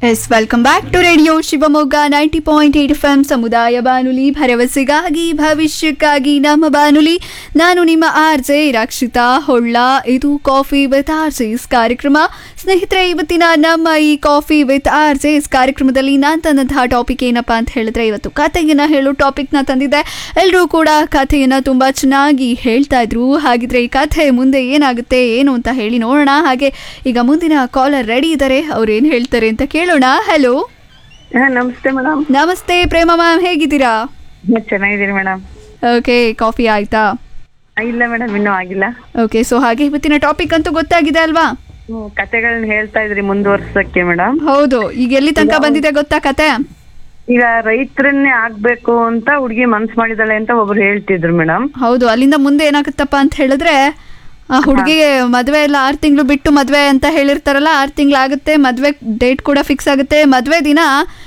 S welcome back to radio Shivamogga ninety point eight F M ಸಮುದಾಯ ಬಾನುಲಿ ಭರವಸೆಗಾಗಿ ಭವಿಷ್ಯಕ್ಕಾಗಿ ನಮ್ಮ ಬಾನುಲಿ ನಾನು ನಿಮ್ಮ ಆರ್ ಜೆ ರಕ್ಷಿತಾ ಹೊಳ್ಳ ಇದು ಕಾಫಿ ವಿತ್ ಆರ್ ಜೆಸ್ ಕಾರ್ಯಕ್ರಮ ಸ್ನೇಹಿತರೆ ಇವತ್ತಿನ ನಮ್ಮ ಈ ಕಾಫಿ ವಿತ್ ಆರ್ ಜೆಸ್ ಕಾರ್ಯಕ್ರಮದಲ್ಲಿ ನಾನು ತಂದಂತಹ ಟಾಪಿಕ್ ಏನಪ್ಪಾ ಅಂತ ಹೇಳಿದ್ರೆ ಇವತ್ತು ಕಥೆಯನ್ನ ಹೇಳೋ ಟಾಪಿಕ್ನ ತಂದಿದ್ದೆ ಎಲ್ಲರೂ ಕೂಡ ಕಥೆಯನ್ನ ತುಂಬಾ ಚೆನ್ನಾಗಿ ಹೇಳ್ತಾ ಇದ್ರು ಹಾಗಿದ್ರೆ ಈ ಕಥೆ ಮುಂದೆ ಏನಾಗುತ್ತೆ ಏನು ಅಂತ ಹೇಳಿ ನೋಡೋಣ ಹಾಗೆ ಈಗ ಮುಂದಿನ ಕಾಲರ್ ರೆಡಿ ಇದ್ದಾರೆ ಅವ್ರು ಏನು ಹೇಳ್ತಾರೆ ಅಂತ ಕೇಳೋಣ ಹಲೋ ಹಾ ನಮಸ್ತೆ ಮೇಡಮ್ ನಮಸ್ತೆ ಪ್ರೇಮ ಮ್ಯಾಮ್ ಹೇಗಿದ್ದೀರಾ ಚೆನ್ನಾಗಿದ್ದೀನಿ ಮೇಡಮ್ ಓಕೆ ಕಾಫಿ ಆಯ್ತಾ ಇಲ್ಲ ಮೇಡಮ್ ಇನ್ನೂ ಆಗಿಲ್ಲ ಓಕೆ ಸೊ ಹಾಗೆ ಇವತ್ತಿನ ಟಾಪಿಕ್ ಅಂತೂ ಗೊತ್ತಾಗಿದೆ ಅಲ್ವಾ ಹ್ಮ್, ಕತೆಗಳ್ನ ಹೇಳ್ತಾ ಇದ್ರಿ ಮುಂದುವರ್ಸಕ್ಕೆ ಮೇಡಮ್ ಹೌದು ಈಗ ಎಲ್ಲಿ ತನಕ ಬಂದಿದೆ ಗೊತ್ತಾ ಕತೆ ಈಗ ರೈತರನ್ನೇ ಆಗ್ಬೇಕು ಅಂತ ಹುಡುಗಿ ಮನ್ಸ್ ಮಾಡಿದಾಳೆ ಅಂತ ಒಬ್ರು ಹೇಳ್ತಿದ್ರು ಮೇಡಮ್ ಹೌದು ಅಲ್ಲಿಂದ ಮುಂದೆ ಏನಾಗುತ್ತಪ್ಪ ಅಂತ ಹೇಳಿದ್ರೆ ಆ ಹುಡುಗಿಗೆ ಮದುವೆ ಎಲ್ಲ ಆರು ತಿಂಗಳು ಬಿಟ್ಟು ಮದುವೆ ಅಂತ ಹೇಳಿರ್ತಾರಲ್ಲ ಆರು ತಿಂಗಳಾಗುತ್ತೆ ಮದುವೆ ಡೇಟ್ ಕೂಡ ಫಿಕ್ಸ್ ಆಗುತ್ತೆ ಮದುವೆ ದಿನ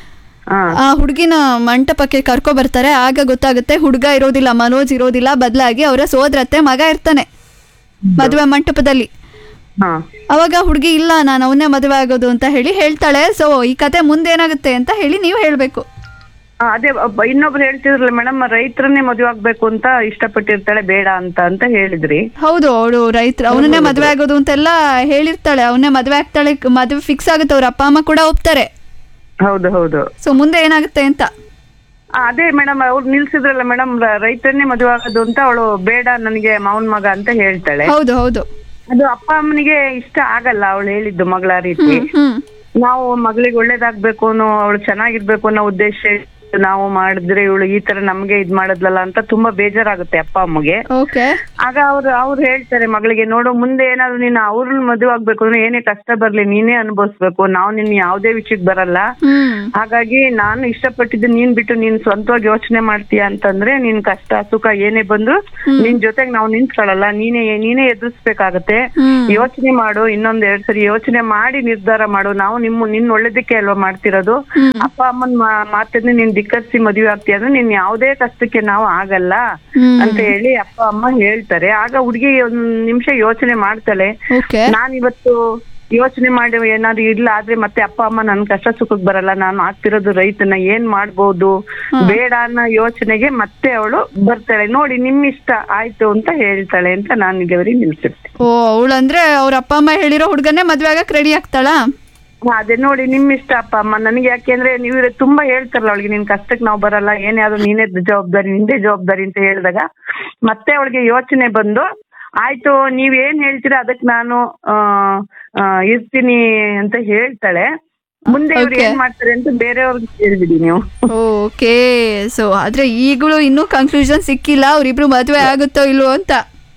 ಹಾ ಆ ಹುಡುಗಿನ ಮಂಟಪಕ್ಕೆ ಕರ್ಕೊ ಬರ್ತಾರೆ ಆಗ ಗೊತ್ತಾಗುತ್ತೆ ಹುಡುಗ ಇರೋದಿಲ್ಲ ಮನೋಜ್ ಇರೋದಿಲ್ಲ ಬದಲಾಗಿ ಅವರ ಸೋದರತ್ತೆ ಮಗ ಇರ್ತಾನೆ ಮದುವೆ ಮಂಟಪದಲ್ಲಿ ಹಾ ಅವಾಗ ಹುಡುಗಿ ಇಲ್ಲ ನಾನು ಅವನ್ನೇ ಮದುವೆ ಆಗೋದು ಅಂತ ಹೇಳಿ ಹೇಳ್ತಾಳೆ ಸೊ ಈ ಕತೆ ಮುಂದೆ ಏನಾಗುತ್ತೆ ಅಂತ ಹೇಳಿ ನೀವು ಹೇಳಬೇಕು ಆ, ಅದೇ ಒಬ್ಬ ಇನ್ನೊಬ್ರು ಹೇಳ್ತಿದ್ರಲ್ಲ ಮೇಡಮ್ ರೈತರನ್ನೇ ಮದುವೆ ಆಗ್ಬೇಕು ಅಂತ ಇಷ್ಟಪಟ್ಟಿರ್ತಾಳೆ ಬೇಡ ಅಂತ ಅಂತ ಹೇಳಿದ್ರಿ ಹೌದು ಅವಳು ರೈತರು ಅವನನ್ನೇ ಮದುವೆ ಆಗೋದು ಅಂತೆಲ್ಲ ಹೇಳಿರ್ತಾಳೆ ಅವನ್ನೇ ಮದುವೆ ಆಗ್ತಾಳೆ ಮದುವೆ ಫಿಕ್ಸ್ ಆಗುತ್ತೆ ಅವ್ರ ಅಪ್ಪ ಅಮ್ಮ ಕೂಡ ಒಪ್ತಾರೆ ಹೌದು ಹೌದು ಸೊ ಮುಂದೆ ಏನಾಗುತ್ತೆ ಅಂತ ಆ, ಅದೇ ಮೇಡಮ್ ಅವ್ರು ನಿಲ್ಸಿದ್ರಲ್ಲ ಮೇಡಮ್ ರೈತರನ್ನೇ ಮದುವೆ ಆಗೋದು ಅಂತ ಅವಳು ಬೇಡ ನನಗೆ ಮಾವನ್ ಮಗ ಅಂತ ಹೇಳ್ತಾಳೆ ಹೌದು ಹೌದು ಅದು ಅಪ್ಪ ಅಮ್ಮನಿಗೆ ಇಷ್ಟ ಆಗಲ್ಲ ಅವಳು ಹೇಳಿದ್ದು ಮಗಳ ರೀತಿ ಹ್ಮ್ ನಾವು ಮಗಳಿಗೆ ಒಳ್ಳೇದಾಗ್ಬೇಕು ಅನ್ನೋ ಅವಳು ಚೆನ್ನಾಗಿರ್ಬೇಕು ಅನ್ನೋ ಉದ್ದೇಶ ಇಟ್ಟು ನಾವು ಮಾಡಿದ್ರೆ ಇವಳು ಈ ತರ ನಮ್ಗೆ ಇದ್ ಮಾಡಿದ್ಲಲ್ಲ ಅಂತ ತುಂಬಾ ಬೇಜಾರಾಗುತ್ತೆ ಅಪ್ಪ ಅಮ್ಮಗೆ ಓಕೆ ಆಗ ಅವ್ರು ಅವ್ರು ಹೇಳ್ತಾರೆ ಮಗಳಿಗೆ ನೋಡು ಮುಂದೆ ಏನಾದ್ರು ನೀನು ಅವ್ರನ್ನ ಮದುವೆ ಆಗ್ಬೇಕು ಅಂದ್ರೆ ಏನೇ ಕಷ್ಟ ಬರ್ಲಿ ನೀನೇ ಅನುಭವಿಸ್ಬೇಕು ನಾವು ನಿನ್ ಯಾವ್ದೇ ವಿಷಯಕ್ಕೆ ಬರಲ್ಲ ಹ್ಮ್ ಹಾಗಾಗಿ ನಾನು ಇಷ್ಟಪಟ್ಟಿದ್ದು ನೀನ್ ಬಿಟ್ಟು ನೀನ್ ಸ್ವಂತವಾಗಿ ಯೋಚನೆ ಮಾಡ್ತೀಯ ಅಂತಂದ್ರೆ ನಿನ್ ಕಷ್ಟ ಸುಖ ಏನೇ ಬಂದ್ರು ನಿನ್ ಜೊತೆಗ್ ನಾವು ನಿಂತ್ಕೊಳ್ಳಲ್ಲ ನೀನೇ ನೀನೇ ಎದುರಿಸ್ಬೇಕಾಗತ್ತೆ ಹ್ಮ್ ಯೋಚನೆ ಮಾಡು ಇನ್ನೊಂದ್ ಎರಡ್ ಸರಿ ಯೋಚನೆ ಮಾಡಿ ನಿರ್ಧಾರ ಮಾಡು ನಾವು ನಿಮ್ಮ ನಿನ್ ಒಳ್ಳೇದಕ್ಕೆ ಅಲ್ವಾ ಮಾಡ್ತಿರೋದು ಅಪ್ಪ ಅಮ್ಮನ್ ಮಾ- ಮಾತನ್ನ ನೀನ್ ಧಿಕ್ಕರಿಸಿ ಮದುವೆ ಆಗ್ತೀಯ ಅಂದ್ರೆ ನಿನ್ ಯಾವ್ದೇ ಕಷ್ಟಕ್ಕೆ ನಾವು ಆಗಲ್ಲ ಹ್ಮ್ ಅಂತ ಹೇಳಿ ಅಪ್ಪ ಅಮ್ಮ ಹೇಳ್ತಾರೆ ಆಗ ಹುಡುಗಿ ಒಂದ್ ನಿಮಿಷ ಯೋಚನೆ ಮಾಡ್ತಾಳೆ ಓಕೆ ನಾನ್ ಇವತ್ತು ಯೋಚನೆ ಮಾಡಿ ಏನಾದ್ರು ಇಲ್ಲ ಆದ್ರೆ ಮತ್ತೆ ಅಪ್ಪ ಅಮ್ಮ ನನ್ ಕಷ್ಟ ಸುಖಕ್ ಬರಲ್ಲ ನಾನು ಆಗ್ತಿರೋದು ರೈತನ ಏನ್ ಮಾಡ್ಬೋದು ಬೇಡ ಅನ್ನೋ ಯೋಚನೆಗೆ ಮತ್ತೆ ಅವಳು ಬರ್ತಾಳೆ ನೋಡಿ ನಿಮ್ ಇಷ್ಟ ಆಯ್ತು ಅಂತ ಹೇಳ್ತಾಳೆ ಅಂತ ನಾನು ಇಲ್ಲಿವರೆಗೆ ನಿಲ್ಸಿರ್ತೀನಿ ಓ ಅವಳಂದ್ರೆ ಅವ್ರ ಅಪ್ಪ ಅಮ್ಮ ಹೇಳಿರೋ ಹುಡುಗನ್ನೇ ಮದುವೆ ಆಗಕ್ಕೆ ರೆಡಿ ಆಗ್ತಾಳಾ ಹಾ, ಅದೇ ನೋಡಿ ನಿಮ್ ಇಷ್ಟ ಅಪ್ಪ ಅಮ್ಮ ನನಗೆ ಯಾಕೆಂದ್ರೆ ನೀವು ತುಂಬಾ ಹೇಳ್ತಾರಲ್ಲ ಅವಳಿಗೆ ನಿನ್ ಕಷ್ಟಕ್ಕೆ ನಾವು ಬರಲ್ಲ ಏನೇ ಆದ್ರೂ ನೀನೇ ಜವಾಬ್ದಾರಿ ನಿಂದೇ ಜವಾಬ್ದಾರಿ ಅಂತ ಹೇಳಿದಾಗ ಮತ್ತೆ ಅವಳಿಗೆ ಯೋಚನೆ ಬಂದು ಆಯ್ತು ನೀವ್ ಏನ್ ಹೇಳ್ತೀರಾ ಅದಕ್ಕೆ ನಾನು ಆ, ಆ, ಇರ್ತೀನಿ ಅಂತ ಹೇಳ್ತಾಳೆ ಮುಂದೆ ಇವ್ರು Okay. ಏನ್ ಮಾಡ್ತಾರೆ ಅಂತ ಬೇರೆಯವ್ರಿಗೆ ಹೇಳ್ಬಿಡಿ ನೀವು ಓಕೆ ಸೊ ಆದ್ರೆ ಈಗಲೂ ಇನ್ನೂ ಕನ್ಕ್ಲೂಷನ್ ಸಿಕ್ಕಿಲ್ಲ ಅವ್ರಿಬ್ರು ಮದುವೆ ಆಗುತ್ತೋ ಇಲ್ವೋ ಅಂತ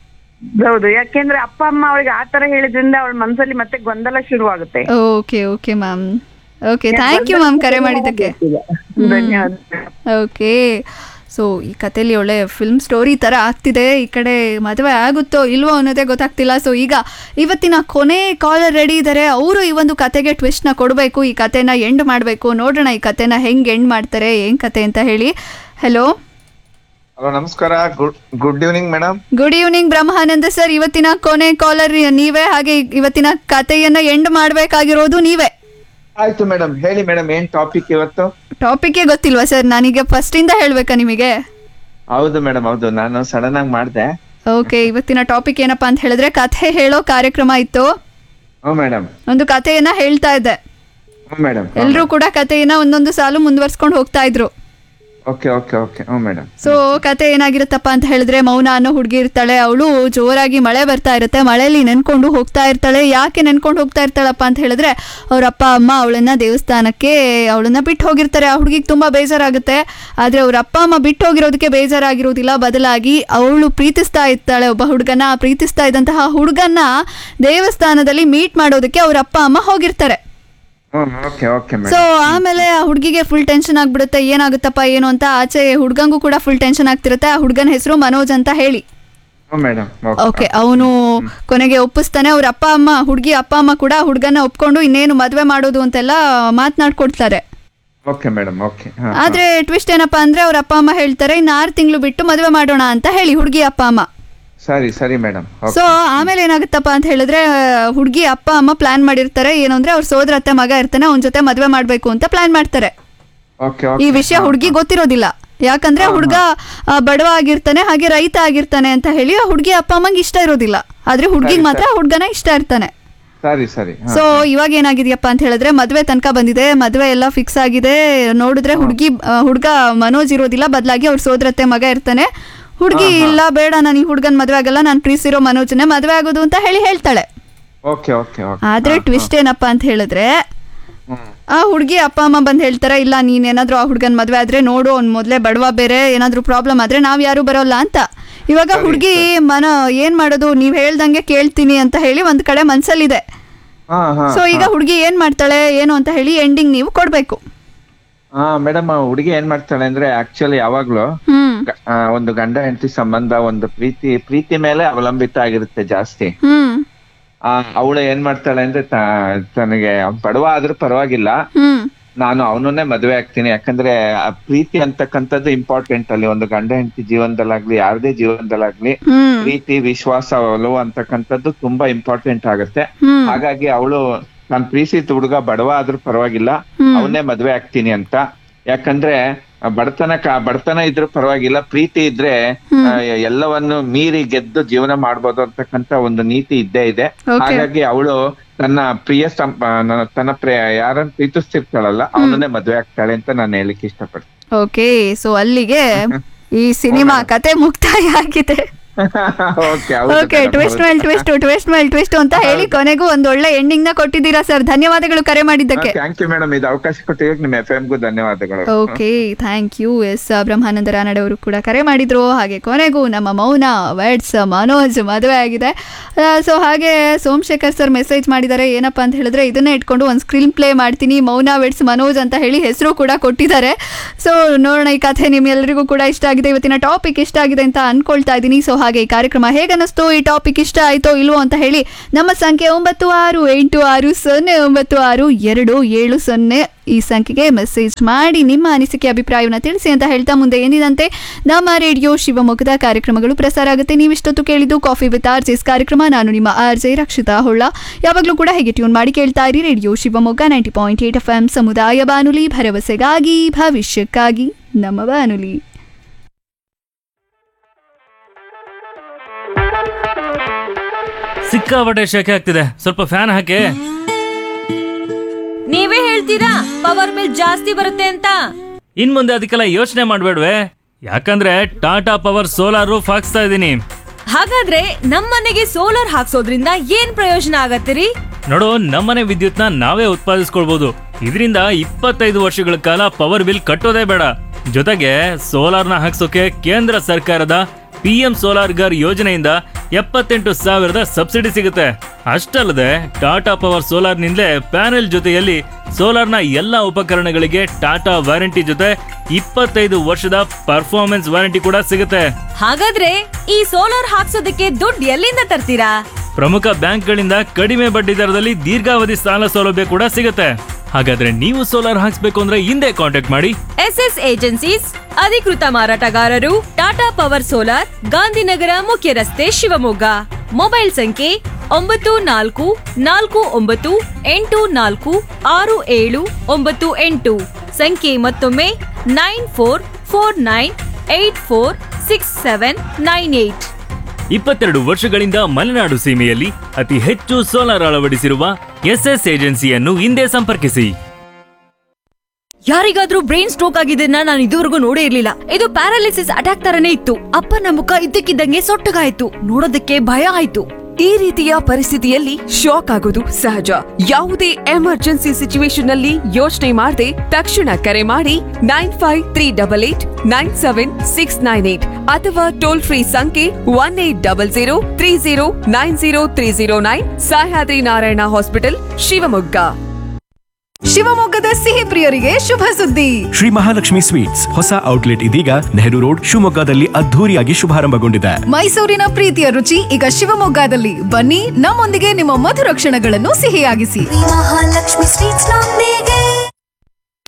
ಹೌದು ಯಾಕೆಂದ್ರೆ ಅಪ್ಪ ಅಮ್ಮ ಅವಳಿಗೆ ಆತರ ಹೇಳಿದ್ರಿಂದ ಅವಳ ಮನ್ಸಲ್ಲಿ ಮತ್ತೆ ಗೊಂದಲ ಶುರುವಾಗುತ್ತೆ okay okay ma'am okay thank you ma'am ಕರೆ ಮಾಡಿದ್ದಕ್ಕೆ ಧನ್ಯವಾದ ಓಕೆ ಸೊ ಈ ಕಥೆಯಲ್ಲಿ ಒಳ್ಳೆ ಫಿಲ್ಮ್ ಸ್ಟೋರಿ ಥರ ಆಗ್ತಿದೆ ಈ ಕಡೆ ಮದುವೆ ಆಗುತ್ತೋ ಇಲ್ವೋ ಅನ್ನೋದೇ ಗೊತ್ತಾಗ್ತಿಲ್ಲ ಸೊ ಈಗ ಇವತ್ತಿನ ಕೊನೆ ಕಾಲರ್ ರೆಡಿ ಇದ್ದಾರೆ ಅವರು ಈ ಒಂದು ಕತೆಗೆ ಟ್ವಿಸ್ಟ್ನ ಕೊಡಬೇಕು ಈ ಕತೆನ ಎಂಡ್ ಮಾಡಬೇಕು ನೋಡೋಣ ಈ ಕತೆನ ಹೆಂಗೆ ಎಂಡ್ ಮಾಡ್ತಾರೆ ಏನು ಕತೆ ಅಂತ ಹೇಳಿ ಹಲೋ ಹಲೋ ನಮಸ್ಕಾರ good good evening madam good evening Brahmananda sir ಇವತ್ತಿನ ಕೊನೆ ಕಾಲರ್ ನೀವೇ ಹಾಗೆ ಇವತ್ತಿನ ಕತೆಯನ್ನ ಎಂಡ್ ಮಾಡಬೇಕಾಗಿರೋದು ನೀವೇ ಆಯ್ತು ಮೇಡಮ್ ಹೇಳಿ ಮೇಡಮ್ ಏನ್ ಟಾಪಿಕ್ ಇವತ್ತು ಟಾಪಿಕ್ಕೇ ಗೊತ್ತಿಲ್ವಾ ಸರ್ ನಾನೀಗ ಫಸ್ಟಿಂದ ಹೇಳಬೇಕಾ ನಿಮಗೆ ಹೌದು ಮೇಡಮ್ ಹೌದು ನಾನು ಸಡನ್ ಆಗಿ ಮಾಡ್ದೆ ಓಕೆ ಇವತ್ತಿನ ಟಾಪಿಕ್ ಏನಪ್ಪಾ ಅಂತ ಹೇಳಿದ್ರೆ ಕಥೆ ಹೇಳೋ ಕಾರ್ಯಕ್ರಮ ಇತ್ತು ಹ್ಞೂ ಮೇಡಮ್ ಒಂದು ಕಥೆಯನ್ನ ಹೇಳ್ತಾ ಇದ್ದೆ ಹ್ಞೂ ಮೇಡಮ್ ಎಲ್ಲರೂ ಕೂಡ ಕಥೆಯನ್ನ ಒಂದೊಂದು ಸಾಲು ಮುಂದುವರ್ಸ್ಕೊಂಡು ಹೋಗ್ತಾ ಇದ್ರು ಓಕೆ ಓಕೆ ಓಕೆ ಹ್ಞೂ ಮೇಡಮ್ ಸೊ ಕತೆ ಏನಾಗಿರುತ್ತಪ್ಪ ಅಂತ ಹೇಳಿದ್ರೆ ಮೌನ ಅನ್ನೋ ಹುಡುಗಿ ಇರ್ತಾಳೆ ಅವಳು ಜೋರಾಗಿ ಮಳೆ ಬರ್ತಾ ಇರುತ್ತೆ ಮಳೆಯಲ್ಲಿ ನೆನ್ಕೊಂಡು ಹೋಗ್ತಾ ಇರ್ತಾಳೆ ಯಾಕೆ ನೆನ್ಕೊಂಡು ಹೋಗ್ತಾ ಇರ್ತಾಳಪ್ಪ ಅಂತ ಹೇಳಿದ್ರೆ ಅವ್ರ ಅಪ್ಪ ಅಮ್ಮ ಅವಳನ್ನ ದೇವಸ್ಥಾನಕ್ಕೆ ಅವಳನ್ನ ಬಿಟ್ಟು ಹೋಗಿರ್ತಾರೆ ಆ ಹುಡುಗಿಗೆ ತುಂಬಾ ಬೇಜಾರಾಗುತ್ತೆ ಆದ್ರೆ ಅವ್ರ ಅಪ್ಪ ಅಮ್ಮ ಬಿಟ್ಟು ಹೋಗಿರೋದಕ್ಕೆ ಬೇಜಾರಾಗಿರೋದಿಲ್ಲ ಬದಲಾಗಿ ಅವಳು ಪ್ರೀತಿಸ್ತಾ ಇರ್ತಾಳೆ ಒಬ್ಬ ಹುಡುಗನ ಆ ಪ್ರೀತಿಸ್ತಾ ಇದ್ದಂತಹ ಹುಡುಗನ್ನ ದೇವಸ್ಥಾನದಲ್ಲಿ ಮೀಟ್ ಮಾಡೋದಕ್ಕೆ ಅವ್ರ ಅಪ್ಪ ಅಮ್ಮ ಹೋಗಿರ್ತಾರೆ ಹ್ಞೂ ಓಕೆ ಓಕೆ ಸೊ ಮೇಡಮ್ ಆಮೇಲೆ ಆ ಹುಡುಗಿಗೆ ಫುಲ್ ಟೆನ್ಷನ್ ಆಗ್ಬಿಡುತ್ತೆ ಏನಾಗುತ್ತಪ್ಪ ಏನು ಅಂತ ಆಚೆ ಹುಡುಗಂಗೂ ಕೂಡ ಫುಲ್ ಟೆನ್ಷನ್ ಆಗ್ತಿರುತ್ತೆ ಆ ಹುಡುಗನ ಹೆಸರು ಮನೋಜ್ ಅಂತ ಹೇಳಿ ಹ್ಞೂ ಮೇಡಮ್ ಓಕೆ ಅವನು ಕೊನೆಗೆ ಒಪ್ಪಿಸ್ತಾನೆ ಅವ್ರ ಅಪ್ಪ ಅಮ್ಮ ಹುಡುಗಿ ಅಪ್ಪ ಅಮ್ಮ ಕೂಡ ಹುಡುಗನ ಒಪ್ಕೊಂಡು ಇನ್ನೇನು ಮದುವೆ ಮಾಡೋದು ಅಂತೆಲ್ಲ ಮಾತನಾಡ್ಕೊಡ್ತಾರೆ ಓಕೆ ಮೇಡಮ್ ಓಕೆ ಹಾಂ ಆದ್ರೆ ಟ್ವಿಸ್ಟ್ ಏನಪ್ಪಾ ಅಂದ್ರೆ ಅವ್ರ ಅಪ್ಪ ಅಮ್ಮ ಹೇಳ್ತಾರೆ ಇನ್ನು ಆರು ತಿಂಗಳು ಬಿಟ್ಟು ಮದುವೆ ಮಾಡೋಣ ಅಂತ ಹೇಳಿ ಹುಡುಗಿ ಅಪ್ಪ ಅಮ್ಮ ಸರಿ ಸರಿ ಮೇಡಮ್ ಸೊ ಆಮೇಲೆ ಏನಾಗುತ್ತಪ್ಪ ಅಂತ ಹೇಳಿದ್ರೆ ಹುಡುಗಿ ಅಪ್ಪ ಅಮ್ಮ ಪ್ಲಾನ್ ಮಾಡಿರ್ತಾರೆ ಏನು ಅಂದ್ರೆ ಅವ್ರ ಸೋದರ ಅತ್ತೆ ಮಗ ಇರ್ತಾನೆ ಅವನ ಜೊತೆ ಮದ್ವೆ ಮಾಡ್ಬೇಕು ಅಂತ ಪ್ಲಾನ್ ಮಾಡ್ತಾರೆ ಓಕೆ ಈ ಓಕೆ ವಿಷಯ ಹುಡುಗಿ ಗೊತ್ತಿರೋದಿಲ್ಲ ಯಾಕಂದ್ರೆ ಹುಡುಗ ಬಡವ ಆಗಿರ್ತಾನೆ ಹಾಗೆ ರೈತ ಆಗಿರ್ತಾನೆ ಅಂತ ಹೇಳಿ ಹುಡುಗಿ ಅಪ್ಪ ಅಮ್ಮಂಗೆ ಇಷ್ಟ ಇರೋದಿಲ್ಲ ಆದ್ರೆ ಹುಡುಗಿಗೆ ಮಾತ್ರ ಹುಡುಗನ ಇಷ್ಟ ಇರ್ತಾನೆ ಸರಿ ಸರಿ ಹಾ. ಸೊ ಇವಾಗ ಏನಾಗಿದೆಯಪ್ಪ ಅಂತ ಹೇಳಿದ್ರೆ ಮದ್ವೆ ತನಕ ಬಂದಿದೆ ಮದ್ವೆ ಎಲ್ಲ ಫಿಕ್ಸ್ ಆಗಿದೆ ನೋಡಿದ್ರೆ ಹುಡುಗಿ ಹುಡುಗ ಮನೋಜ್ ಇರೋದಿಲ್ಲ ಬದಲಾಗಿ ಅವ್ರ ಸೋದರತ್ತೆ ಮಗ ಇರ್ತಾನೆ ಹುಡುಗಿ ಇಲ್ಲ ಬೇಡ ನಾನು ಈ ಹುಡುಗನ್ ಮದ್ವೆ ಆಗಲ್ಲ ನಾನು ಪ್ರೀಸಿರೋ ಮನೋಜ್ನೆ ಮದ್ವೆ ಆಗೋದು ಅಂತ ಹೇಳಿ ಹೇಳ್ತಾಳೆ ಓಕೆ ಓಕೆ ಓಕೆ ಆದ್ರೆ ಟ್ವಿಸ್ಟ್ ಏನಪ್ಪ ಅಂತ ಹೇಳಿದ್ರೆ ಹ್ಮ್ ಆ ಹುಡುಗಿ ಅಪ್ಪ ಅಮ್ಮ ಬಂದು ಹೇಳ್ತಾರೆ ಇಲ್ಲ ನೀನ್ ಏನಾದ್ರೂ ಆ ಹುಡುಗನ್ ಮದ್ವೆ ಆದ್ರೆ ನೋಡು ಅವ್ನ್ ಮೊದ್ಲೇ ಬಡವ ಬೇರೆ ಏನಾದ್ರೂ ಪ್ರಾಬ್ಲಮ್ ಆದ್ರೆ ನಾವ್ ಯಾರು ಬರೋಲ್ಲ ಅಂತ ಇವಾಗ ಹುಡುಗಿ ಮನ ಏನ್ ಮಾಡೋದು ನೀವ್ ಹೇಳ್ದಂಗೆ ಕೇಳ್ತೀನಿ ಅಂತ ಹೇಳಿ ಒಂದ್ ಕಡೆ ಮನ್ಸಲ್ಲಿದೆ ಹಾ ಹಾ ಸೊ ಈಗ ಹುಡುಗಿ ಏನ್ ಮಾಡ್ತಾಳೆ ಏನು ಅಂತ ಹೇಳಿ ಎಂಡಿಂಗ್ ನೀವು ಕೊಡ್ಬೇಕು ಹಾ ಮೇಡಮ್ ಹುಡುಗಿ ಏನ್ ಮಾಡ್ತಾಳೆ ಅಂದ್ರೆ ಆಕ್ಚುಲಿ ಯಾವಾಗ್ಲೂ ಹ್ಮ್ ಗ- ಆ, ಒಂದು ಗಂಡ ಹೆಂಡತಿ ಸಂಬಂಧ ಒಂದು ಪ್ರೀತಿ ಪ್ರೀತಿ ಮೇಲೆ ಅವಲಂಬಿತ ಆಗಿರುತ್ತೆ ಜಾಸ್ತಿ ಹ್ಮ್ ಆ ಅವಳು ಏನ್ ಮಾಡ್ತಾಳೆ ಅಂದ್ರೆ ತ- ತನಗೆ ಅವ್ನ್ ಬಡವ ಆದ್ರೂ ಪರವಾಗಿಲ್ಲ ಹ್ಮ್ ನಾನು ಅವನನ್ನೇ ಮದುವೆ ಆಗ್ತೀನಿ ಯಾಕಂದ್ರೆ ಆ ಪ್ರೀತಿ ಅಂತಕ್ಕಂಥದ್ದು ಇಂಪಾರ್ಟೆಂಟ್ ಅಲ್ಲಿ ಒಂದು ಗಂಡ ಹೆಂಡತಿ ಜೀವನದಲ್ಲಾಗ್ಲಿ ಯಾರದೇ ಜೀವನದಲ್ಲಾಗ್ಲಿ ಹ್ಮ್ ಪ್ರೀತಿ ವಿಶ್ವಾಸ ಒಲವು ಅಂತಕ್ಕಂಥದ್ದು ತುಂಬಾ ಇಂಪಾರ್ಟೆಂಟ್ ಆಗುತ್ತೆ ಹ್ಮ್ ಹಾಗಾಗಿ ಅವಳು ನಾನ್ ಪ್ರೀತಿಸಿದ ಹುಡುಗ ಬಡವ ಆದ್ರೂ ಪರವಾಗಿಲ್ಲ ಅವನ್ನೇ ಮದ್ವೆ ಆಗ್ತೀನಿ ಅಂತ ಯಾಕಂದ್ರೆ ಆ ಬಡತನ ಕ- ಬಡತನ ಇದ್ರೂ ಪರವಾಗಿಲ್ಲ ಪ್ರೀತಿ ಇದ್ರೆ ಆ, ಎಲ್ಲವನ್ನು ಮೀರಿ ಗೆದ್ದು ಜೀವನ ಮಾಡ್ಬೋದು ಅಂತಕ್ಕಂತ ಒಂದು ನೀತಿ ಇದ್ದೇ ಇದೆ Okay. ಹಾಗಾಗಿ ಅವಳು ತನ್ನ ಪ್ರಿಯ ಸಂ- ಆ, ನನ್ನ- ತನ್ನ ಪ್ರಿಯ ಯಾರನ್ನ ಪ್ರೀತಿಸ್ತಿರ್ತಾಳಲ್ಲ ಅವನನ್ನೇ ಮದ್ವೆ ಆಗ್ತಾಳೆ ಅಂತ ನಾನು ಹೇಳಿಕ್ ಇಷ್ಟಪಡ್ತೀನಿ ಓಕೆ ಸೊ ಅಲ್ಲಿಗೆ ಈ ಸಿನಿಮಾ ಕತೆ ಮುಕ್ತಾಯ ಆಗಿದೆ ಓಕೆ ಓಕೆ ಟ್ವಿಸ್ಟ್ ಮೇಲ್ ಟ್ವಿಸ್ಟ್ ಟ್ವಿಸ್ಟ್ ಮೇಲ್ ಟ್ವಿಸ್ಟ್ ಅಂತ ಹೇಳಿ ಕೊನೆಗೂ ಒಂದು ಒಳ್ಳೆ ಎಂಡಿಂಗ್ ನ ಕೊಟ್ಟಿದ್ದೀರಾ ಸರ್ ಧನ್ಯವಾದಗಳು ಕರೆ ಮಾಡಿದ್ದಕ್ಕೆ ಥ್ಯಾಂಕ್ ಯು ಮೇಡಮ್ ಇದು ಅವಕಾಶ ಕೊಟ್ಟಿದ್ದಕ್ಕೆ ನಿಮ್ಮ ಎಫ್ ಗೂ ಧನ್ಯವಾದಗಳು okay thank you S Brahmananda Ranade ಅವರು ಕೂಡ ಕರೆ ಮಾಡಿದ್ರು ಹಾಗೆ ಕೊನೆಗೂ ನಮ್ಮ ಮೌನ ವರ್ಡ್ಸ್ ಮನೋಜ್ ಮದುವೆ ಆಗಿದೆ ಸೊ ಹಾಗೆ ಸೋಮಶೇಖರ್ ಸರ್ ಮೆಸೇಜ್ ಮಾಡಿದ್ದಾರೆ ಏನಪ್ಪ ಅಂತ ಹೇಳಿದ್ರೆ ಇದನ್ನೇ ಇಟ್ಕೊಂಡು ಒಂದು ಸ್ಕ್ರೀನ್ ಪ್ಲೇ ಮಾಡ್ತೀನಿ ಮೌನ ವೆಡ್ಸ್ ಮನೋಜ್ ಅಂತ ಹೇಳಿ ಹೆಸರು ಕೂಡ ಕೊಟ್ಟಿದ್ದಾರೆ ಸೊ ನೋಡೋಣ ಈ ಕಥೆ ನಿಮ್ಮೆಲ್ಲರಿಗೂ ಕೂಡ ಇಷ್ಟ ಆಗಿದೆ ಇವತ್ತಿನ ಟಾಪಿಕ್ ಇಷ್ಟ ಆಗಿದೆ ಅಂತ ಅನ್ಕೊಳ್ತಾ ಇದ್ದೀನಿ ಸೊ ಹಾಗೆ ಈ ಕಾರ್ಯಕ್ರಮ ಹೇಗನ್ನಿಸ್ತು ಈ ಟಾಪಿಕ್ ಇಷ್ಟ ಆಯ್ತೋ ಇಲ್ವೋ ಅಂತ ಹೇಳಿ ನಮ್ಮ ಸಂಖ್ಯೆ ಒಂಬತ್ತು ಆರು ಎಂಟು ಆರು ಸೊನ್ನೆ ಒಂಬತ್ತು ಆರು ಎರಡು ಏಳು ಸೊನ್ನೆ ಈ ಸಂಖ್ಯೆಗೆ ಮೆಸೇಜ್ ಮಾಡಿ ನಿಮ್ಮ ಅನಿಸಿಕೆ ಅಭಿಪ್ರಾಯವನ್ನು ತಿಳಿಸಿ ಅಂತ ಹೇಳ್ತಾ ಮುಂದೆ ಏನಿದಂತೆ ನಮ್ಮ ರೇಡಿಯೋ ಶಿವಮೊಗ್ಗದ ಕಾರ್ಯಕ್ರಮಗಳು ಪ್ರಸಾರ ಆಗುತ್ತೆ ನೀವಿಷ್ಟೊತ್ತು ಕೇಳಿದ್ದು ಕಾಫಿ ವಿತ್ ಆರ್ ಜೆಸ್ ಕಾರ್ಯಕ್ರಮ ನಾನು ನಿಮ್ಮ ಆರ್ ಜೆ ರಕ್ಷಿತಾ ಹೊಳ್ಳ ಯಾವಾಗಲೂ ಕೂಡ ಹೇಗೆ ಟ್ಯೂನ್ ಮಾಡಿ ಕೇಳ್ತಾ ಇರಿ radio Shivamogga ninety point eight F M ಸಮುದಾಯ ಬಾನುಲಿ ಭರವಸೆಗಾಗಿ ಭವಿಷ್ಯಕ್ಕಾಗಿ ನಮ್ಮ ಬಾನುಲಿ ಸಿಕ್ಕಾಪಟ್ಟೆ ಶೆಕೆ ಆಗ್ತಿದೆ ಸ್ವಲ್ಪ ಫ್ಯಾನ್ ಹಾಕಿ ನೀವೇ ಹೇಳ್ತೀರಾ ಪವರ್ ಬಿಲ್ ಜಾಸ್ತಿ ಬರುತ್ತೆ ಅಂತ ಇನ್ ಮುಂದೆ ಅದಕ್ಕೆಲ್ಲ ಯೋಚನೆ ಮಾಡ್ಬೇಡ್ವೆ ಯಾಕಂದ್ರೆ ಟಾಟಾ ಪವರ್ ಸೋಲಾರ್ ರೂಫ್ ಹಾಕ್ಸ್ತಾ ಇದ್ದೀನಿ ಹಾಗಾದ್ರೆ ನಮ್ಮನೆಗೆ ಸೋಲಾರ್ ಹಾಕ್ಸೋದ್ರಿಂದ ಏನ್ ಪ್ರಯೋಜನ ಆಗತ್ತಿರಿ ನೋಡು ನಮ್ಮನೆ ವಿದ್ಯುತ್ನ ನಾವೇ ಉತ್ಪಾದಿಸ್ಕೊಳ್ಬಹುದು ಇದರಿಂದ ಇಪ್ಪತ್ತೈದು ವರ್ಷಗಳ ಕಾಲ ಪವರ್ ಬಿಲ್ ಕಟ್ಟೋದೇ ಬೇಡ ಜೊತೆಗೆ ಸೋಲಾರ್ನ ಹಾಕ್ಸೋಕೆ ಕೇಂದ್ರ ಸರ್ಕಾರದ ಪಿ ಎಂ ಸೋಲಾರ್ ಗರ್ ಯೋಜನೆಯಿಂದ ಎಪ್ಪತ್ತೆಂಟು ಸಾವಿರದ ಸಬ್ಸಿಡಿ ಸಿಗುತ್ತೆ ಅಷ್ಟಲ್ಲದೆ ಟಾಟಾ ಪವರ್ ಸೋಲಾರ್ನಿಂದಲೇ ಪ್ಯಾನೆಲ್ ಜೊತೆಯಲ್ಲಿ ಸೋಲಾರ್ನ ಎಲ್ಲ ಉಪಕರಣಗಳಿಗೆ ಟಾಟಾ ವಾರಂಟಿ ಜೊತೆ ಇಪ್ಪತ್ತೈದು ವರ್ಷದ ಪರ್ಫಾರ್ಮೆನ್ಸ್ ವಾರಂಟಿ ಕೂಡ ಸಿಗುತ್ತೆ ಹಾಗಾದ್ರೆ ಈ ಸೋಲಾರ್ ಹಾಕ್ಸೋದಕ್ಕೆ ದುಡ್ಡು ಎಲ್ಲಿಂದ ತರ್ತೀರಾ ಪ್ರಮುಖ ಬ್ಯಾಂಕ್ಗಳಿಂದ ಕಡಿಮೆ ಬಡ್ಡಿ ದರದಲ್ಲಿ ದೀರ್ಘಾವಧಿ ಸಾಲ ಸೌಲಭ್ಯ ಕೂಡ ಸಿಗುತ್ತೆ ಹಾಗಾದ್ರೆ ನೀವು ಸೋಲಾರ್ ಹಾಕ್ಸ್ಬೇಕು ಅಂದ್ರೆ ಹಿಂದೆ ಕಾಂಟ್ಯಾಕ್ಟ್ ಮಾಡಿ ಎಸ್ ಎಸ್ ಏಜೆನ್ಸೀಸ್ ಅಧಿಕೃತ ಮಾರಾಟಗಾರರು ಟಾಟಾ ಪವರ್ ಸೋಲಾರ್ ಗಾಂಧಿನಗರ ಮುಖ್ಯ ರಸ್ತೆ ಶಿವಮೊಗ್ಗ ಮೊಬೈಲ್ ಸಂಖ್ಯೆ ಒಂಬತ್ತು ನಾಲ್ಕು ನಾಲ್ಕು ಒಂಬತ್ತು ಎಂಟು ನಾಲ್ಕು ಆರು ಏಳು ಒಂಬತ್ತು ಎಂಟು ಸಂಖ್ಯೆ ಮತ್ತೊಮ್ಮೆ nine four four nine eight four six seven nine eight ಇಪ್ಪತ್ತೆರಡು ವರ್ಷಗಳಿಂದ ಮಲೆನಾಡು ಸೀಮೆಯಲ್ಲಿ ಅತಿ ಹೆಚ್ಚು ಸೋಲಾರ್ ಅಳವಡಿಸಿರುವ ಎಸ್ಎಸ್ ಏಜೆನ್ಸಿಯನ್ನು ಹಿಂದೆ ಸಂಪರ್ಕಿಸಿ ಯಾರಿಗಾದ್ರೂ ಬ್ರೈನ್ ಸ್ಟ್ರೋಕ್ ಆಗಿದ್ದನ್ನ ನಾನು ಇದುವರೆಗೂ ನೋಡೇ ಇರ್ಲಿಲ್ಲ ಇದು ಪ್ಯಾರಾಲಿಸಿಸ್ ಅಟ್ಯಾಕ್ ತರನೇ ಇತ್ತು ಅಪ್ಪನ ಮುಖ ಇದ್ದಕ್ಕಿದ್ದಂಗೆ ಸೊಟ್ಟಗಾಯ್ತು ನೋಡೋದಕ್ಕೆ ಭಯ ಆಯ್ತು ಈ ರೀತಿಯ ಪರಿಸ್ಥಿತಿಯಲ್ಲಿ ಶಾಕ್ ಆಗೋದು ಸಹಜ ಯಾವುದೇ ಎಮರ್ಜೆನ್ಸಿ ಸಿಚುವೇಶನ್ ನಲ್ಲಿ ಯೋಚನೆ ಮಾಡದೆ ತಕ್ಷಣ ಕರೆ ಮಾಡಿ nine five three double eight nine seven six nine eight ಅಥವಾ ಟೋಲ್ ಫ್ರೀ ಸಂಖ್ಯೆ one eight double zero three zero nine zero three zero nine Sahyadri Narayana hospital Shivamogga ಶಿವಮೊಗ್ಗದ ಸಿಹಿ ಪ್ರಿಯರಿಗೆ ಶುಭ ಸುದ್ದಿ ಶ್ರೀ ಮಹಾಲಕ್ಷ್ಮಿ ಸ್ವೀಟ್ಸ್ ಹೊಸ ಔಟ್ಲೆಟ್ ಇದೀಗ ನೆಹರು ರೋಡ್ ಶಿವಮೊಗ್ಗದಲ್ಲಿ ಅದ್ಧೂರಿಯಾಗಿ ಶುಭಾರಂಭಗೊಂಡಿದೆ ಮೈಸೂರಿನ ಪ್ರೀತಿಯ ರುಚಿ ಈಗ ಶಿವಮೊಗ್ಗದಲ್ಲಿ ಬನ್ನಿ ನಮ್ಮೊಂದಿಗೆ ನಿಮ್ಮ ಮಧುರ ಕ್ಷಣಗಳನ್ನು ಸಿಹಿಯಾಗಿಸಿ ಮಹಾಲಕ್ಷ್ಮಿ ಸ್ವೀಟ್ಸ್ ನೊಂದಿಗೆ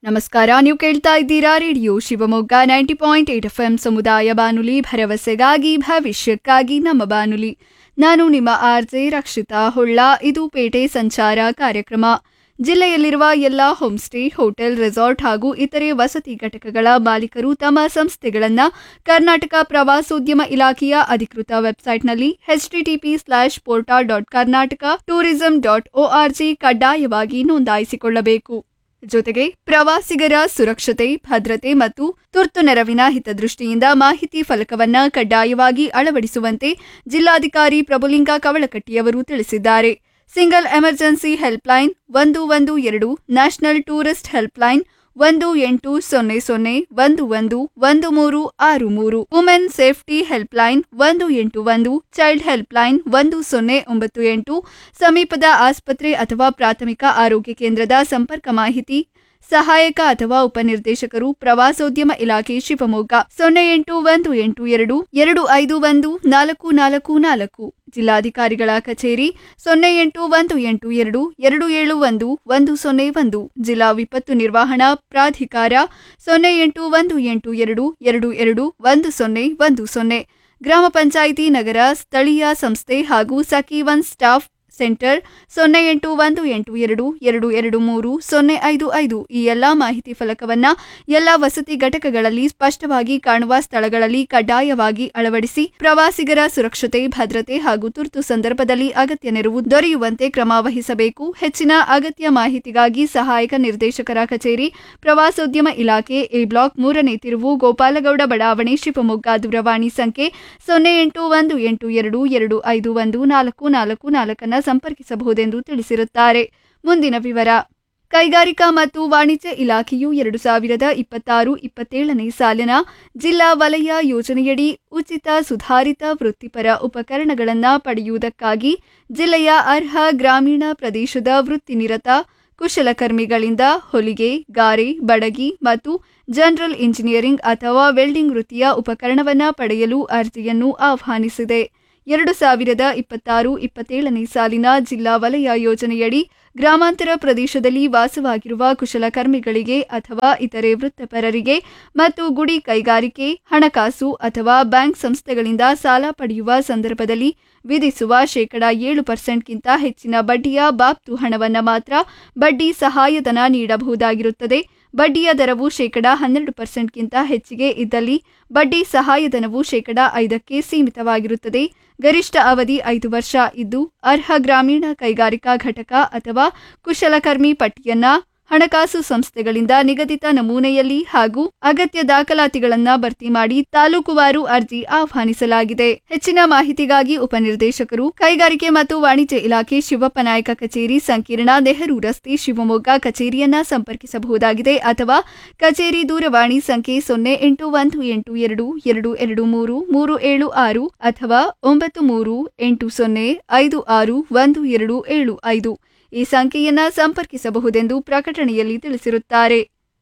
ನಮಸ್ಕಾರ ನೀವು ಕೇಳ್ತಾ ಇದ್ದೀರಾ radio Shivamogga ninety point eight F M ಸಮುದಾಯ ಬಾನುಲಿ ಭರವಸೆಗಾಗಿ ಭವಿಷ್ಯಕ್ಕಾಗಿ ನಮ್ಮ ಬಾನುಲಿ ನಾನು ನಿಮ್ಮ ಆರ್ಜೆ ರಕ್ಷಿತಾ ಹೊಳ್ಳ ಇದು ಪೇಟೆ ಸಂಚಾರ ಕಾರ್ಯಕ್ರಮ ಜಿಲ್ಲೆಯಲ್ಲಿರುವ ಎಲ್ಲ ಹೋಮ್ಸ್ಟೇ ಹೋಟೆಲ್ ರೆಸಾರ್ಟ್ ಹಾಗೂ ಇತರೆ ವಸತಿ ಘಟಕಗಳ ಮಾಲೀಕರು ತಮ್ಮ ಸಂಸ್ಥೆಗಳನ್ನು ಕರ್ನಾಟಕ ಪ್ರವಾಸೋದ್ಯಮ ಇಲಾಖೆಯ ಅಧಿಕೃತ ವೆಬ್ಸೈಟ್ನಲ್ಲಿ ಎಚ್ಟಿಟಿಪಿ ಸ್ಲಾಶ್ ಪೋರ್ಟಾ dot Karnataka tourism dot ORG ಕಡ್ಡಾಯವಾಗಿ ನೋಂದಾಯಿಸಿಕೊಳ್ಳಬೇಕು ಜೊತೆಗೆ ಪ್ರವಾಸಿಗರ ಸುರಕ್ಷತೆ ಭದ್ರತೆ ಮತ್ತು ತುರ್ತು ನೆರವಿನ ಹಿತದೃಷ್ಟಿಯಿಂದ ಮಾಹಿತಿ ಫಲಕವನ್ನ ಕಡ್ಡಾಯವಾಗಿ ಅಳವಡಿಸುವಂತೆ ಜಿಲ್ಲಾಧಿಕಾರಿ ಪ್ರಭುಲಿಂಗ ಕವಳಕಟ್ಟಿಯವರು ತಿಳಿಸಿದ್ದಾರೆ ಸಿಂಗಲ್ ಎಮರ್ಜೆನ್ಸಿ ಹೆಲ್ಪ್ಲೈನ್ ಒಂದು ಒಂದು ಎರಡು ನ್ಯಾಷನಲ್ ಟೂರಿಸ್ಟ್ ಹೆಲ್ಪ್ಲೈನ್ ಒಂದು ಎಂಟು ಸೊನ್ನೆ ಸೊನ್ನೆ ಒಂದು ಒಂದು ಒಂದು ಮೂರು ಆರು ಮೂರು ವುಮೆನ್ ಸೇಫ್ಟಿ ಹೆಲ್ಪ್ಲೈನ್ ಒಂದು ಎಂಟು ಒಂದು ಚೈಲ್ಡ್ ಹೆಲ್ಪ್ಲೈನ್ ಒಂದು ಸೊನ್ನೆ ಒಂಬತ್ತು ಎಂಟು ಸಮೀಪದ ಆಸ್ಪತ್ರೆ ಅಥವಾ ಪ್ರಾಥಮಿಕ ಆರೋಗ್ಯ ಕೇಂದ್ರದ ಸಂಪರ್ಕ ಮಾಹಿತಿ ಸಹಾಯಕ ಅಥವಾ ಉಪನಿರ್ದೇಶಕರು ಪ್ರವಾಸೋದ್ಯಮ ಇಲಾಖೆ ಶಿವಮೊಗ್ಗ ಸೊನ್ನೆ ಎಂಟು ಒಂದು ಎಂಟು ಎರಡು ಎರಡು ಐದು ಒಂದು ನಾಲ್ಕು ನಾಲ್ಕು ನಾಲ್ಕು ಜಿಲ್ಲಾಧಿಕಾರಿಗಳ ಕಚೇರಿ ಸೊನ್ನೆ ಎಂಟು ಒಂದು ಎಂಟು ಎರಡು ಎರಡು ಏಳು ಒಂದು ಒಂದು ಸೊನ್ನೆ ಒಂದು ಜಿಲ್ಲಾ ವಿಪತ್ತು ನಿರ್ವಹಣಾ ಪ್ರಾಧಿಕಾರ ಸೊನ್ನೆ ಎಂಟು ಒಂದು ಎಂಟು ಎರಡು ಎರಡು ಎರಡು ಒಂದು ಸೊನ್ನೆ ಒಂದು ಸೊನ್ನೆ ಗ್ರಾಮ ಪಂಚಾಯಿತಿ ನಗರ ಸ್ಥಳೀಯ ಸಂಸ್ಥೆ ಹಾಗೂ ಸಖಿ ಒನ್ ಸ್ಟಾಫ್ ಸೆಂಟರ್ ಸೊನ್ನೆ ಎಂಟು ಒಂದು ಎಂಟು ಎರಡು ಎರಡು ಎರಡು ಮೂರು ಸೊನ್ನೆ ಐದು ಐದು ಈ ಎಲ್ಲಾ ಮಾಹಿತಿ ಫಲಕವನ್ನ ಎಲ್ಲ ವಸತಿ ಘಟಕಗಳಲ್ಲಿ ಸ್ಪಷ್ಟವಾಗಿ ಕಾಣುವ ಸ್ಥಳಗಳಲ್ಲಿ ಕಡ್ಡಾಯವಾಗಿ ಅಳವಡಿಸಿ ಪ್ರವಾಸಿಗರ ಸುರಕ್ಷತೆ ಭದ್ರತೆ ಹಾಗೂ ತುರ್ತು ಸಂದರ್ಭದಲ್ಲಿ ಅಗತ್ಯ ನೆರವು ದೊರೆಯುವಂತೆ ಕ್ರಮ ವಹಿಸಬೇಕು ಹೆಚ್ಚಿನ ಅಗತ್ಯ ಮಾಹಿತಿಗಾಗಿ ಸಹಾಯಕ ನಿರ್ದೇಶಕರ ಕಚೇರಿ ಪ್ರವಾಸೋದ್ಯಮ ಇಲಾಖೆ ಎ ಬ್ಲಾಕ್ ಮೂರನೇ ತಿರುವು ಗೋಪಾಲಗೌಡ ಬಡಾವಣೆ ಶಿವಮೊಗ್ಗ ದೂರವಾಣಿ ಸಂಖ್ಯೆ ಸೊನ್ನೆ ಎಂಟು ಒಂದು ಎಂಟು ಎರಡು ಎರಡು ಐದು ಒಂದು ನಾಲ್ಕು ನಾಲ್ಕು ನಾಲ್ಕನ್ನ ಸಂಪರ್ಕಿಸಬಹುದೆಂದು ತಿಳಿಸಿರುತ್ತಾರೆ ಮುಂದಿನ ವಿವರ ಕೈಗಾರಿಕಾ ಮತ್ತು ವಾಣಿಜ್ಯ ಇಲಾಖೆಯು ಎರಡು ಸಾವಿರದ ಇಪ್ಪತ್ತಾರು ಇಪ್ಪತ್ತೇಳನೇ ಸಾಲಿನ ಜಿಲ್ಲಾ ವಲಯ ಯೋಜನೆಯಡಿ ಉಚಿತ ಸುಧಾರಿತ ವೃತ್ತಿಪರ ಉಪಕರಣಗಳನ್ನು ಪಡೆಯುವುದಕ್ಕಾಗಿ ಜಿಲ್ಲೆಯ ಅರ್ಹ ಗ್ರಾಮೀಣ ಪ್ರದೇಶದ ವೃತ್ತಿನಿರತ ಕುಶಲಕರ್ಮಿಗಳಿಂದ ಹೊಲಿಗೆ ಗಾರೆ ಬಡಗಿ ಮತ್ತು ಜನರಲ್ ಇಂಜಿನಿಯರಿಂಗ್ ಅಥವಾ ವೆಲ್ಡಿಂಗ್ ವೃತ್ತಿಯ ಉಪಕರಣವನ್ನು ಪಡೆಯಲು ಅರ್ಜಿಯನ್ನು ಆಹ್ವಾನಿಸಿದೆ ಎರಡು ಸಾವಿರದ ಇಪ್ಪತ್ತಾರು ಇಪ್ಪತ್ತೇಳನೇ ಸಾಲಿನ ಜಿಲ್ಲಾ ವಲಯ ಯೋಜನೆಯಡಿ ಗ್ರಾಮಾಂತರ ಪ್ರದೇಶದಲ್ಲಿ ವಾಸವಾಗಿರುವ ಕುಶಲಕರ್ಮಿಗಳಿಗೆ ಅಥವಾ ಇತರೆ ವೃತ್ತಿಪರರಿಗೆ ಮತ್ತು ಗುಡಿ ಕೈಗಾರಿಕೆ ಹಣಕಾಸು ಅಥವಾ ಬ್ಯಾಂಕ್ ಸಂಸ್ಥೆಗಳಿಂದ ಸಾಲ ಪಡೆಯುವ ಸಂದರ್ಭದಲ್ಲಿ ವಿಧಿಸುವ ಶೇಕಡಾ ಏಳು ಪರ್ಸೆಂಟ್ಗಿಂತ ಹೆಚ್ಚಿನ ಬಡ್ಡಿಯ ಬಾಬ್ತು ಹಣವನ್ನು ಮಾತ್ರ ಬಡ್ಡಿ ಸಹಾಯಧನ ನೀಡಬಹುದಾಗಿರುತ್ತದೆ ಬಡ್ಡಿಯ ದರವು ಶೇಕಡಾ ಹನ್ನೆರಡು ಪರ್ಸೆಂಟ್ಗಿಂತ ಹೆಚ್ಚಿಗೆ ಇದ್ದಲ್ಲಿ ಬಡ್ಡಿ ಸಹಾಯಧನವು ಶೇಕಡಾ ಐದಕ್ಕೆ ಸೀಮಿತವಾಗಿರುತ್ತದೆ ಗರಿಷ್ಠ ಅವಧಿ ಐದು ವರ್ಷ ಇದ್ದು ಅರ್ಹ ಗ್ರಾಮೀಣ ಕೈಗಾರಿಕಾ ಘಟಕ ಅಥವಾ ಕುಶಲಕರ್ಮಿ ಪಟ್ಟಿಯನ್ನ ಹಣಕಾಸು ಸಂಸ್ಥೆಗಳಿಂದ ನಿಗದಿತ ನಮೂನೆಯಲ್ಲಿ ಹಾಗೂ ಅಗತ್ಯ ದಾಖಲಾತಿಗಳನ್ನ ಭರ್ತಿ ಮಾಡಿ ತಾಲೂಕುವಾರು ಅರ್ಜಿ ಆಹ್ವಾನಿಸಲಾಗಿದೆ ಹೆಚ್ಚಿನ ಮಾಹಿತಿಗಾಗಿ ಉಪನಿರ್ದೇಶಕರು ಕೈಗಾರಿಕೆ ಮತ್ತು ವಾಣಿಜ್ಯ ಇಲಾಖೆ ಶಿವಪ್ಪ ನಾಯಕ ಕಚೇರಿ ಸಂಕೀರ್ಣ ನೆಹರು ರಸ್ತೆ ಶಿವಮೊಗ್ಗ ಕಚೇರಿಯನ್ನ ಸಂಪರ್ಕಿಸಬಹುದಾಗಿದೆ ಅಥವಾ ಕಚೇರಿ ದೂರವಾಣಿ ಸಂಖ್ಯೆ ಸೊನ್ನೆ ಎಂಟು ಒಂದು ಎಂಟು ಎರಡು ಎರಡು ಎರಡು ಮೂರು ಮೂರು ಏಳು ಆರು ಅಥವಾ ಒಂಬತ್ತು ಮೂರು ಎಂಟು ಸೊನ್ನೆ ಐದು ಆರು ಒಂದು ಎರಡು ಏಳು ಐದು ಈ ಸಂಖ್ಯೆಯನ್ನ ಸಂಪರ್ಕಿಸಬಹುದೆಂದು ಪ್ರಕಟಣೆಯಲ್ಲಿ ತಿಳಿಸಿರುತ್ತಾರೆ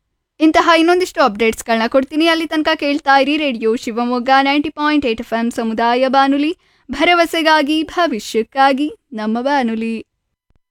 ಇಂತಹ ಇನ್ನೊಂದಿಷ್ಟು ಅಪ್ಡೇಟ್ಸ್ಗಳನ್ನ ಕೊಡ್ತೀನಿ ಅಲ್ಲಿ ತನಕ ಕೇಳ್ತಾ ಇರಿ radio Shivamogga ninety point eight F M ಸಮುದಾಯ ಬಾನುಲಿ ಭರವಸೆಗಾಗಿ ಭವಿಷ್ಯಕ್ಕಾಗಿ ನಮ್ಮ ಬಾನುಲಿ